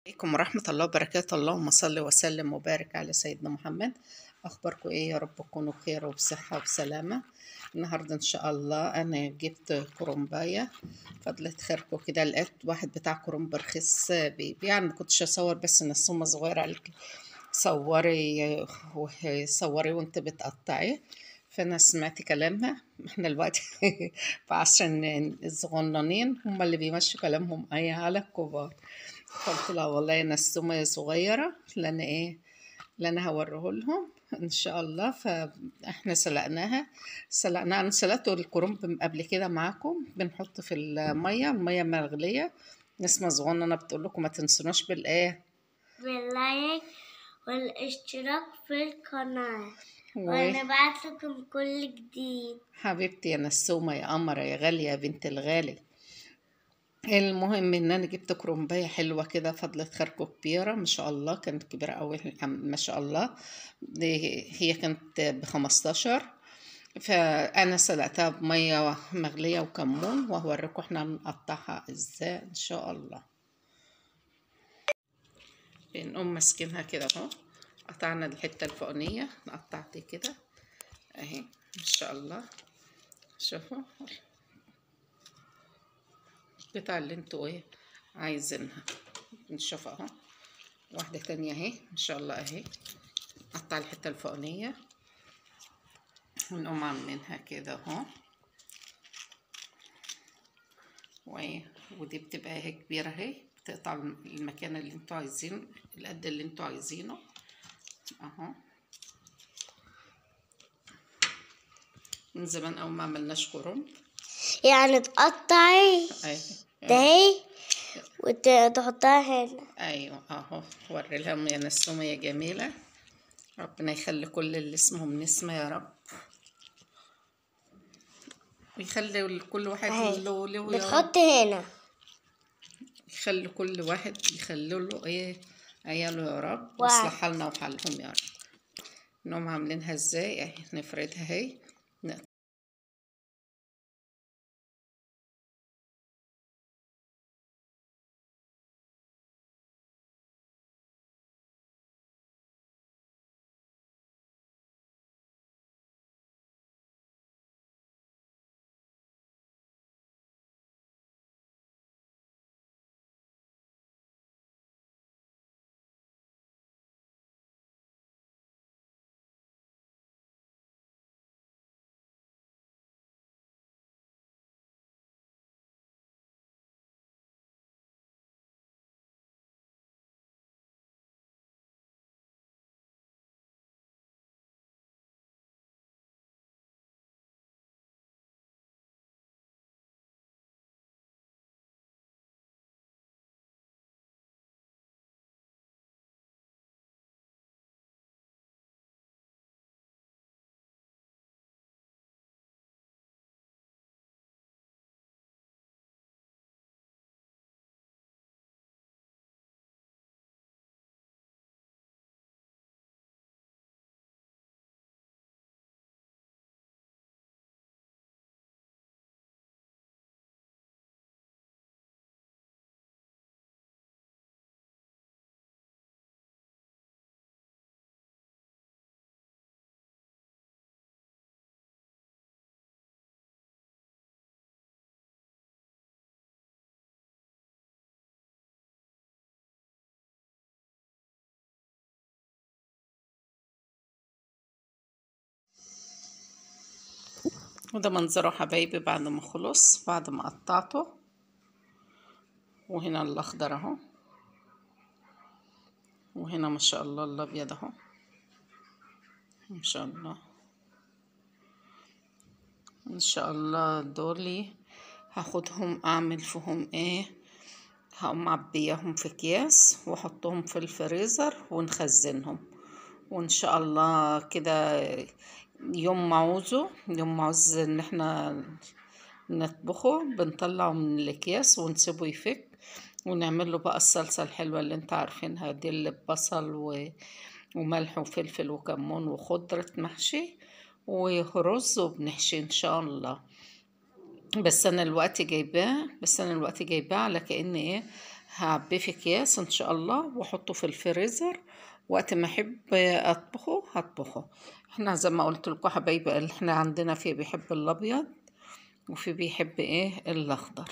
عليكم ورحمة الله وبركاته اللهم صل وسلم وبارك على سيدنا محمد أخباركم إيه يا رب تكونوا بخير وبصحة وبسلامة النهاردة إن شاء الله أنا جبت كرومباية فضلت خيركم كده لقيت واحد بتاع كرومب رخيص بيبيع أنا مكنتش أصور بس إن السمة صغيرة قالك صوري صوري وانت بتقطعي فأنا سمعت كلامها احنا دلوقتي في عصر إن الصغننين هم اللي بيمشوا كلامهم أي على الكبار قلت لها والله انا السمية صغيرة لان ايه اللي انا هوريه لهم ان شاء الله فاحنا سلقناها سلقناها انا سلقت الكرنب قبل كده معاكم بنحط في المية المية مغلية نسمة صغننة بتقول لكم ما تنسوناش بالايه باللايك والاشتراك في القناة و- ونبعت لكم كل جديد حبيبتي يا نسومة يا قمرة يا غالية يا بنت الغالي المهم ان انا جبت كرومبايه حلوه كده فضلت خركو كبيره ما شاء الله كانت كبيره قوي ما شاء الله دي هي كانت بخمستاشر فانا سلقتها بميه مغليه وكمون وهوريكم احنا نقطعها ازاي ان شاء الله بنقوم ماسكينها كده اهو قطعنا الحته الفوقانيه قطعت كده اهي ما شاء الله شوفوا القطع اللي انتوا ايه عايزينها نشوف اهو واحدة تانية اهي ان شاء الله اهي قطع الحتة الفوقانية ونقوم عاملينها كده اهو وايه ودي بتبقى اهي كبيرة اهي بتقطع المكان اللي انتوا عايزينه القد اللي انتوا عايزينه اهو من زمان اوي ما عملناش كرنب يعني تقطعي اهي ده هي وتحطها هنا ايوه اهو وري لهم يا نسومة يا جميلة ربنا يخلي كل اللي اسمهم نسمة يا رب ويخلي كل واحد أهي. له له يا رب بتحط هنا يخلي كل واحد يخلي له ايه عياله يا رب واحد. ويصلح حالنا وحالهم يا رب انهم عاملينها ازاي اهي نفردها اهي نقطع وده منظره حبايبي بعد ما خلص بعد ما قطعته وهنا الاخضر اهو وهنا ما شاء الله الابيض اهو ما شاء الله ان شاء الله دولي هاخدهم اعمل فيهم ايه هقوم معبياهم في اكياس واحطهم في الفريزر ونخزنهم وان شاء الله كده يوم ما عوزه يوم ما عوز ان احنا نطبخه بنطلعه من الاكياس ونسيبه يفك ونعمل له بقى الصلصة الحلوة اللي انت عارفينها دي اللي ببصل و... وملح وفلفل وكمون وخضرة محشي ورز وبنحشي ان شاء الله بس انا الوقت جايباه بس انا الوقت جايباه على كأن ايه هعبيه في اكياس ان شاء الله واحطه في الفريزر وقت ما احب اطبخه هطبخه احنا زي ما قلت لكم حبايبي اللي احنا عندنا في بيحب الابيض وفي بيحب ايه الاخضر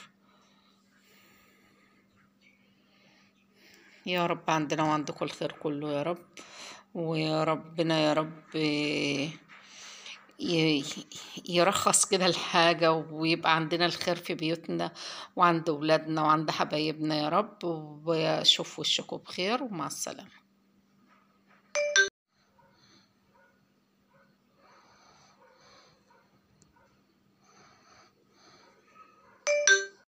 يا رب عندنا وعندكم الخير كله يا رب ويا ربنا يا رب ي- يرخص كده الحاجة ويبقى عندنا الخير في بيوتنا وعند ولادنا وعند حبايبنا يا رب واشوف وشكم بخير ومع السلامة